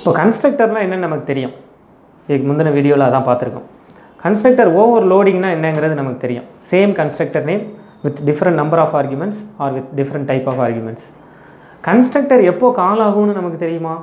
இப்போ கன்ஸ்ட்ரக்டர்னால் என்னன்னு நமக்கு தெரியும் இதுக்கு முந்தின வீடியோவில் அதான் பார்த்துருக்கோம் கன்ஸ்ட்ரக்டர் ஓவர் லோடிங்னா என்னங்கிறது நமக்கு தெரியும் same constructor name with different number of arguments or with different type of arguments constructor எப்போ கால் ஆகும்னு நமக்கு தெரியுமா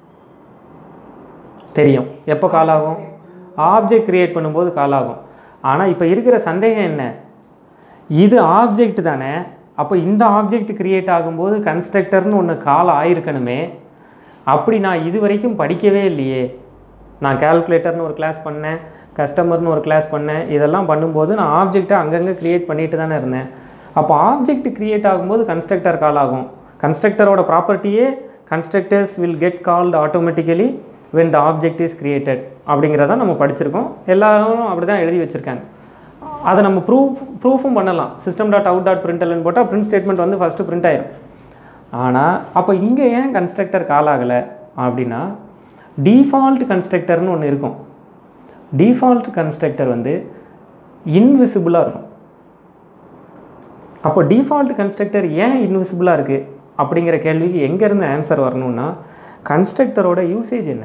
தெரியும் எப்போ கால் ஆகும் ஆப்ஜெக்ட் கிரியேட் பண்ணும்போது கால் ஆகும் ஆனால் இப்போ இருக்கிற சந்தேகம் என்ன இது ஆப்ஜெக்ட் தானே அப்போ இந்த ஆப்ஜெக்ட் கிரியேட் ஆகும்போது கன்ஸ்ட்ரக்டர்னு ஒன்று கால் ஆயிருக்கணுமே அப்படி நான் இது வரைக்கும் படிக்கவே இல்லையே நான் கால்குலேட்டர்னு ஒரு கிளாஸ் பண்ணேன் கஸ்டமர்னு ஒரு கிளாஸ் பண்ணேன் இதெல்லாம் பண்ணும்போது நான் ஆப்ஜெக்டை அங்கங்கே க்ரியேட் பண்ணிட்டு தானே இருந்தேன் அப்போ ஆப்ஜெக்ட் க்ரியேட் ஆகும்போது கன்ஸ்ட்ரக்டர் கால் ஆகும் கன்ஸ்ட்ரக்டரோட ப்ராப்பர்ட்டியே constructors will get called automatically when the object is created அப்படிங்கிறத நம்ம படிச்சிருக்கோம் எல்லாரும் அப்படி தான் எழுதி வச்சுருக்காங்க அதை நம்ம ப்ரூஃப் ப்ரூஃபும் பண்ணலாம் சிஸ்டம் டாட் அவுட் டாட் பிரிண்டல்னு போட்டால் பிரிண்ட் ஸ்டேட்மெண்ட் வந்து ஃபஸ்ட்டு பிரிண்ட் ஆயிரும் ஆனால் அப்போ இங்கே ஏன் கன்ஸ்ட்ரக்டர் கால் ஆகலை அப்படின்னா டிஃபால்ட் கன்ஸ்ட்ரக்டர்னு ஒன்று இருக்கும் டிஃபால்ட் கன்ஸ்ட்ரக்டர் வந்து இன்விசிபிளாக இருக்கும் அப்போ டிஃபால்ட் கன்ஸ்ட்ரக்டர் ஏன் இன்விசிபிளாக இருக்குது அப்படிங்கிற கேள்விக்கு எங்கேருந்து ஆன்சர் வரணும்னா கன்ஸ்ட்ரக்டரோட யூசேஜ் என்ன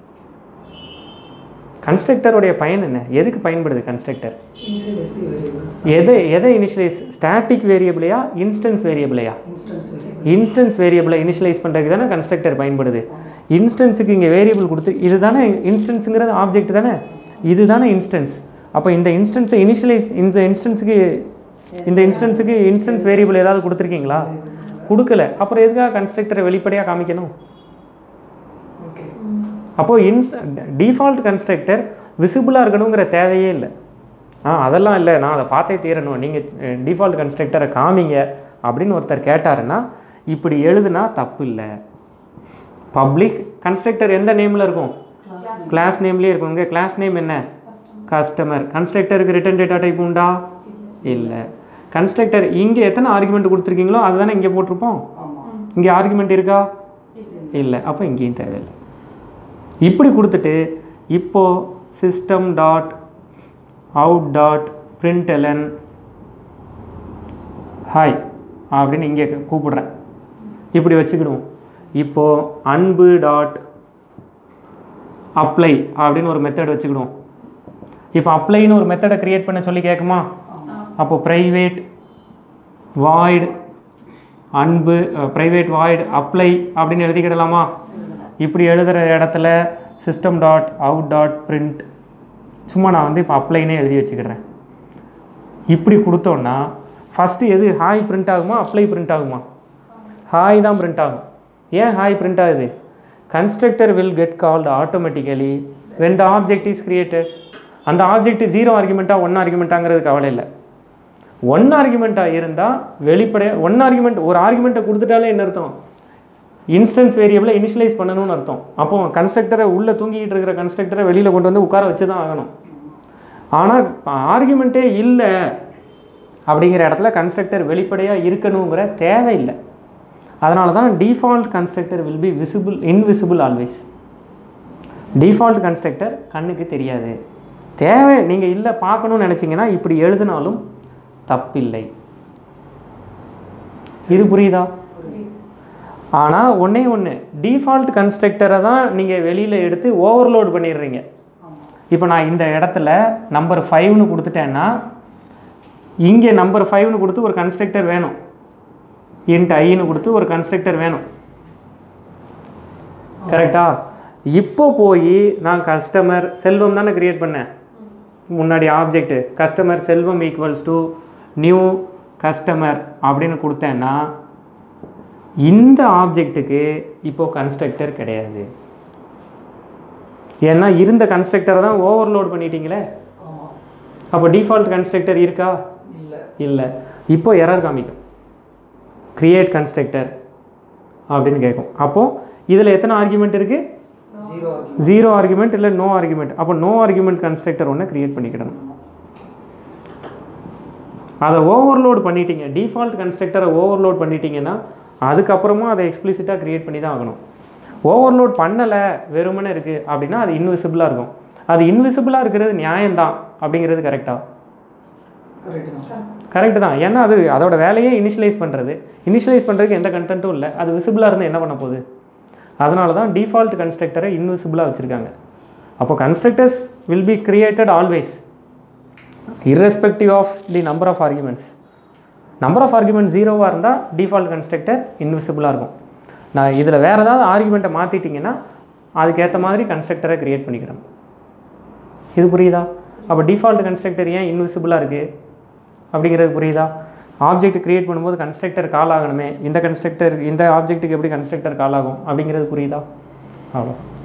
கன்ஸ்ட்ரக்டருடைய பயன் என்ன எதுக்கு பயன்படுது கன்ஸ்ட்ரக்டர் initialize the variables எதை எதை இனிஷியலைஸ் ஸ்டாட்டிக் வேரியபிளையா இன்ஸ்டன்ஸ் வேரியபிளையா instance variable இன்ஸ்டன்ஸ் வேரியபிளை இனிஷியலைஸ் பண்ணுறதுக்கு தானே கன்ஸ்ட்ரக்டர் பயன்படுது இன்ஸ்டன்ஸுக்கு இங்கே வேரியபிள் கொடுத்து இது தானே இன்ஸ்டன்ஸுங்கிறது ஆப்ஜெக்ட் தானே இது தானே இன்ஸ்டன்ஸ் அப்போ இந்த இன்ஸ்டன்ஸை இனிஷியலைஸ் இந்த இன்ஸ்டன்ஸுக்கு இந்த இன்ஸ்டன்ஸுக்கு இன்ஸ்டன்ஸ் வேரியபிள் ஏதாவது கொடுத்துருக்கீங்களா கொடுக்கல அப்புறம் எதுக்காக கன்ஸ்ட்ரக்டரை வெளிப்படையாக காமிக்கணும் okay அப்போது இன்ஸ் டிஃபால்ட் கன்ஸ்ட்ரக்டர் விசிபிளாக இருக்கணுங்கிற தேவையே இல்லை ஆ அதெல்லாம் இல்லை நான் அதை பார்த்தே தீரணும் நீங்கள் டிஃபால்ட் கன்ஸ்ட்ரக்டரை காமிங்க அப்படின்னு ஒருத்தர் கேட்டாருன்னா இப்படி எழுதுனா தப்பு இல்லை பப்ளிக் கன்ஸ்ட்ரக்டர் எந்த நேமில் இருக்கும் கிளாஸ் நேம்லேயே இருக்கும் இங்கே கிளாஸ் நேம் என்ன கஸ்டமர் கன்ஸ்ட்ரக்டருக்கு ரிட்டன் டேட்டா டைப் உண்டா இல்லை கன்ஸ்ட்ரக்டர் இங்கே எத்தனை ஆர்குமெண்ட் கொடுத்துருக்கீங்களோ அதுதானே இங்கே போட்டிருப்போம் ஆமா இங்கே ஆர்குமெண்ட் இருக்கா இல்லை அப்போ இங்கேயும் தேவையில்லை இப்படி கொடுத்துட்டு இப்போ system dot out dot println hi அப்படின்னு இங்கே கூப்பிடுறேன் இப்படி வச்சுக்கிடுவோம் இப்போது அன்பு டாட் அப்ளை அப்படின்னு ஒரு மெத்தட் வச்சுக்கிடுவோம் இப்போ அப்ளைன்னு ஒரு மெத்தடை க்ரியேட் பண்ண சொல்லி கேட்குமா அப்போ private void Anbu private void apply அப்படின்னு எழுதிக்கிடலாமா இப்படி எழுதுகிற இடத்துல system dot out dot print சும்மா நான் வந்து இப்போ அப்ளைனே எழுதி வச்சுக்கிறேன் இப்படி கொடுத்தோன்னா ஃபஸ்ட்டு எது ஹாய் பிரிண்ட் ஆகுமா அப்ளை பிரிண்ட் ஆகுமா ஹாய் தான் பிரிண்ட் ஆகும் ஏன் ஹாய் பிரிண்ட் ஆகுது constructor will get called automatically when the object is created அந்த ஆப்ஜெக்ட் ஜீரோ ஆர்குமெண்ட்டாக ஒன் ஆர்குமெண்ட்டாங்கிறது கவலை இல்லை ஒன் ஆர்குமெண்ட்டாக இருந்தால் வெளிப்படையாக ஒன் ஆர்குமெண்ட் ஒரு ஆர்குமெண்ட்டை கொடுத்துட்டாலே என்ன அர்த்தம் இன்ஸ்டன்ஸ் வேரியபிளை இனிஷியலைஸ் பண்ணணும்னு அர்த்தம் அப்போ கன்ஸ்ட்ரக்டரை உள்ளே தூங்கிட்டு இருக்கிற கன்ஸ்ட்ரக்டரை வெளியில் கொண்டு வந்து உட்கார வச்சு தான் ஆகணும் ஆனால் ஆர்குமெண்ட்டே இல்லை அப்படிங்கிற இடத்துல கன்ஸ்ட்ரக்டர் வெளிப்படையாக இருக்கணுங்கிற தேவை இல்லை அதனால தான் default constructor will be visible invisible always default constructor கண்ணுக்கு தெரியாது தேவை நீங்கள் இல்லை பார்க்கணும்னு நினச்சிங்கன்னா இப்படி எழுதினாலும் தப்பில்லை இது புரியுதா ஆனால் ஒன்றே ஒன்று டிஃபால்ட் கன்ஸ்ட்ரக்டரை தான் நீங்கள் வெளியில் எடுத்து ஓவர்லோட் பண்ணிடுறீங்க இப்போ நான் இந்த இடத்துல நம்பர் ஃபைவ்னு கொடுத்துட்டேன்னா இங்கே நம்பர் ஃபைவ்னு கொடுத்து ஒரு கன்ஸ்ட்ரக்டர் வேணும் இன்ட் ஐன்னு கொடுத்து ஒரு கன்ஸ்ட்ரக்டர் வேணும் கரெக்டா இப்போ போய் நான் கஸ்டமர் செல்வம் தானே க்ரியேட் பண்ணேன் முன்னாடி object customer Selvam equals to new customer அப்படின்னு கொடுத்தேன்னா இந்த ஆப்ஜெக்ட்டுக்கு இப்போ கன்ஸ்ட்ரக்டர் கிடையாது ஏன்னா இருந்த கன்ஸ்ட்ரக்டரை தான் ஓவர்லோட் பண்ணிட்டீங்களே ஆமா அப்போ டிஃபால்ட் கன்ஸ்ட்ரக்டர் இருக்கா இல்ல இல்லை இப்போ எரர் காமிக்கும் கிரியேட் கன்ஸ்ட்ரக்டர் அப்படின்னு கேட்கும் அப்போது இதில் எத்தனை ஆர்குமெண்ட் இருக்குது ஜீரோ ஜீரோ ஆர்குமெண்ட் இல்லை நோ ஆர்குமெண்ட் அப்போ நோ ஆர்குமெண்ட் கன்ஸ்ட்ரக்டர் ஒன்று கிரியேட் பண்ணிக்கிடணும் அதை ஓவர்லோட் பண்ணிட்டீங்க டிஃபால்ட் கன்ஸ்ட்ரக்டரை ஓவர்லோட் பண்ணிட்டீங்கன்னா அதுக்கப்புறமா அதை எக்ஸ்பிளிசிட்டாக கிரியேட் பண்ணி தான் ஆகணும் ஓவர்லோட் பண்ணலை வெறுமனே இருக்குது அப்படின்னா அது இன்விசிபிளாக இருக்கும் அது இன்விசிபிளாக இருக்கிறது நியாயம்தான் அப்படிங்கிறது கரெக்டாக கரெக்ட் தான் கரெக்டு தான் ஏன்னா அது அதோட வேலையே இனிஷியலைஸ் பண்ணுறது இனிஷியலைஸ் பண்ணுறதுக்கு எந்த கண்டென்ட்டும் இல்லை அது விசிபிளாக இருந்து என்ன பண்ண போகுது அதனால தான் டிஃபால்ட் கன்ஸ்ட்ரக்டரை இன்விசிபிளாக வச்சுருக்காங்க அப்போ constructors will be created always irrespective of the number of arguments number of argument ஜீரோவாக இருந்தால் டிஃபால்ட் கன்ஸ்ட்ரக்டர் இன்விசிபிளாக இருக்கும் நான் இதில் வேறு ஏதாவது ஆர்குமெண்ட்டை மாற்றிட்டிங்கன்னா அதுக்கேற்ற மாதிரி கன்ஸ்ட்ரக்டரை க்ரியேட் பண்ணிக்கணும் இது புரியுதா அப்போ டிஃபால்ட் கன்ஸ்ட்ரக்டர் ஏன் இன்விசிபிளாக இருக்குது அப்படிங்கிறது புரியுதா ஆப்ஜெக்ட் க்ரியேட் பண்ணும்போது கன்ஸ்ட்ரக்டர் கால் ஆகணுமே இந்த கன்ஸ்ட்ரக்டர் இந்த ஆப்ஜெக்ட்டுக்கு எப்படி கன்ஸ்ட்ரக்டர் கால் ஆகும் அப்படிங்கிறது புரியுதா அவ்வளோ